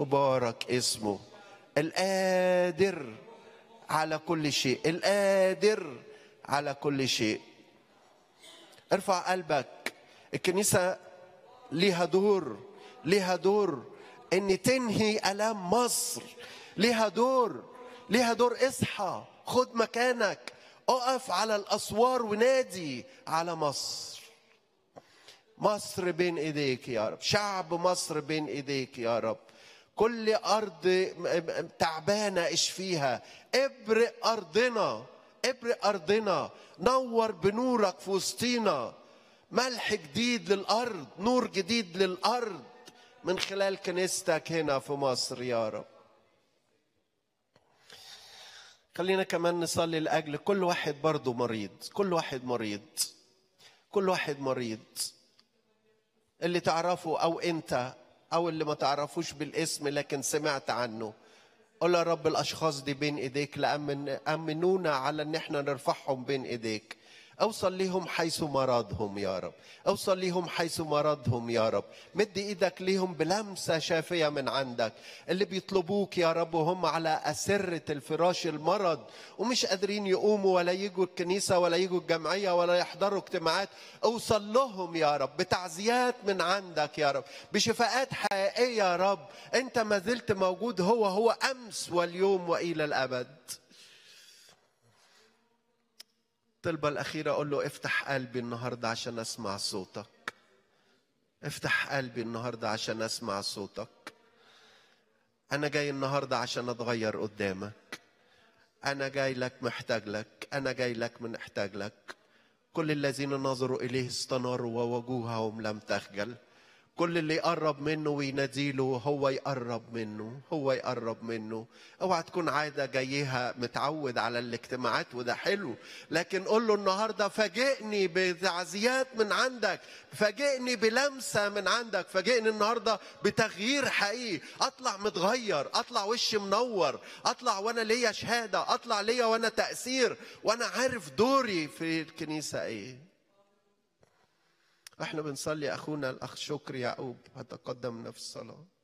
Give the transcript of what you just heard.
مبارك اسمه القادر على كل شيء القادر على كل شيء ارفع قلبك الكنيسة ليها دور ليها دور ان تنهي الام مصر ليها دور ليها دور اصحى خد مكانك اقف على الاسوار ونادي على مصر مصر بين ايديك يا رب شعب مصر بين ايديك يا رب كل ارض تعبانه اشفيها ابرق ارضنا ابرق ارضنا نور بنورك في وسطينا ملح جديد للارض نور جديد للارض من خلال كنيستك هنا في مصر يا رب خلينا كمان نصلي لاجل كل واحد برضه مريض كل واحد مريض كل واحد مريض اللي تعرفه او انت او اللي ما تعرفوش بالاسم لكن سمعت عنه قول يا رب الاشخاص دي بين ايديك لامن امنونا على ان احنا نرفعهم بين ايديك اوصل ليهم حيث مرضهم يا رب اوصل ليهم حيث مرضهم يا رب مد ايدك ليهم بلمسه شافيه من عندك اللي بيطلبوك يا رب وهم على اسره الفراش المرض ومش قادرين يقوموا ولا يجوا الكنيسه ولا يجوا الجمعيه ولا يحضروا اجتماعات اوصل لهم يا رب بتعزيات من عندك يا رب بشفاءات حقيقيه يا رب انت ما زلت موجود هو هو امس واليوم والى الابد الطلبة الأخيرة أقول له افتح قلبي النهاردة عشان أسمع صوتك افتح قلبي النهاردة عشان أسمع صوتك أنا جاي النهاردة عشان أتغير قدامك أنا جاي لك محتاج لك أنا جاي لك من احتاج لك كل الذين نظروا إليه استناروا ووجوههم لم تخجل كل اللي يقرب منه ويناديله هو يقرب منه هو يقرب منه اوعى تكون عاده جايها متعود على الاجتماعات وده حلو لكن قول له النهارده فاجئني بتعزيات من عندك فاجئني بلمسه من عندك فاجئني النهارده بتغيير حقيقي اطلع متغير اطلع وشي منور اطلع وانا ليا شهاده اطلع ليا وانا تاثير وانا عارف دوري في الكنيسه ايه احنا بنصلي اخونا الاخ شكري يعقوب هتقدمنا في الصلاه